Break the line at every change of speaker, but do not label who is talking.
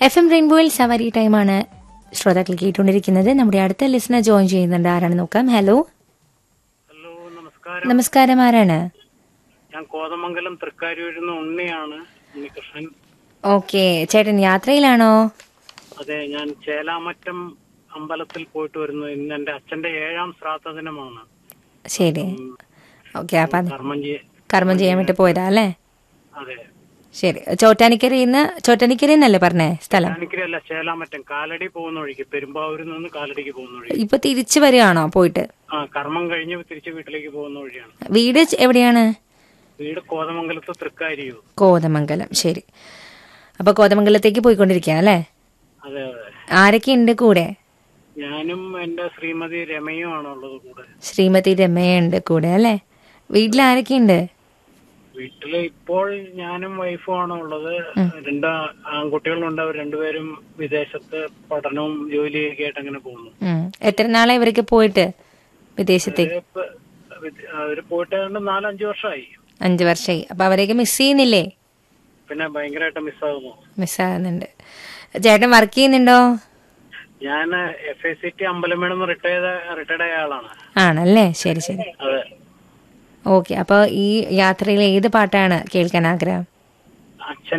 F M റെയിൻബോയിൽ സവാരി ടൈമാണ് ശ്രോതാക്കൾ കേട്ടുകൊണ്ടിരിക്കുന്നത് നമ്മുടെ അടുത്ത ലിസണർ ജോയിൻ ചെയ്യുന്നുണ്ട് ആരാണ് നോക്കാം ഹലോ
ഹലോ നമസ്കാരം
നമസ്കാരം ആരാണ്
ഞാൻ കോതമംഗലം തൃക്കാരൂരിന്ന് ഉണ്ണിയാണ് ഉണ്ണികൃഷ്ണൻ
ഓക്കെ ചേട്ടൻ യാത്രയിലാണോ
അതെ ഞാൻ ചേലാമറ്റം അമ്പലത്തിൽ പോയിട്ട് വരുന്നു ഇന്ന് എന്റെ അച്ഛന്റെ ഏഴാം ശ്രാദ്ധ ദിനമാണ്
ശരി ഓക്കെ അപ്പൊ അത്
കർമ്മം ചെയ്യ-
കർമ്മം ചെയ്യാൻ വേണ്ടി പോയതാ അല്ലേ
അതെ
ശരി ചോറ്റാനിക്കരയിന്ന് ചോറ്റാനിക്കരയിൽ നിന്നല്ലേ പറഞ്ഞേ സ്ഥലം
എനിക്കല്ല ചേലാമറ്റം കാലടി പോകുന്ന വഴിക്ക് പെരുമ്പാവൂരിൽ നിന്ന് കാലടിക്ക് പോകുന്ന വഴി
ഇപ്പൊ തിരിച്ചു വരികയാണോ പോയിട്ട്
ആ കർമ്മം കഴിഞ്ഞ് തിരിച്ച് വീട്ടിലേക്ക് പോകുന്ന വഴിയാണ്
വീട് എവിടെയാണ്
വീട് കോതമംഗലത്ത് തൃക്കാരിയോ
കോതമംഗലം ശരി അപ്പൊ കോതമംഗലത്തേക്ക് പോയിക്കൊണ്ടിരിക്കുകയാണ് അല്ലേ
അതെ അതെ
ആരൊക്കെ ഉണ്ട് കൂടെ
ഞാനും എന്റെ ശ്രീമതി രമയുമാണ് ഉള്ളത് കൂടെ
ശ്രീമതി രമയുണ്ട് കൂടെ അല്ലേ വീട്ടിൽ ആരൊക്കെ ഉണ്ട്
വീട്ടില് ഇപ്പോൾ ഞാനും വൈഫും ആണ് ഉള്ളത് രണ്ട് ആൺകുട്ടികളുണ്ട് അവർ രണ്ടുപേരും വിദേശത്ത് പഠനവും ജോലിയൊക്കെ ആയിട്ട് അങ്ങനെ പോകുന്നു
ഉം. എത്ര നാളെ ഇവരൊക്കെ പോയിട്ട് വിദേശത്തേക്ക്
ഇപ്പൊ വിദ- അവര് പോയിട്ട് ഏതാണ്ട് നാലഞ്ചു വർഷമായി
അഞ്ചു വർഷമായി അപ്പൊ അവരെയൊക്കെ മിസ് ചെയ്യുന്നില്ലേ
പിന്നെ ഭയങ്കരമായിട്ട് മിസ്സാകുന്നു
മിസ്സാകുന്നുണ്ട് ചേട്ടൻ വർക്ക് ചെയ്യുന്നുണ്ടോ
ഞാൻ എഫ് ഐ സി ടി അമ്പലമേടെന്ന് റിട്ടയർഡ് റിട്ടയർഡ് ആയ ആളാണ്
ആണല്ലേ ശരി ശരി
അതെ
ഓക്കെ അപ്പോൾ ഈ യാത്രയിൽ ഏത് പാട്ടാണ് കേൾക്കാൻ ആഗ്രഹം
അച്ഛൻ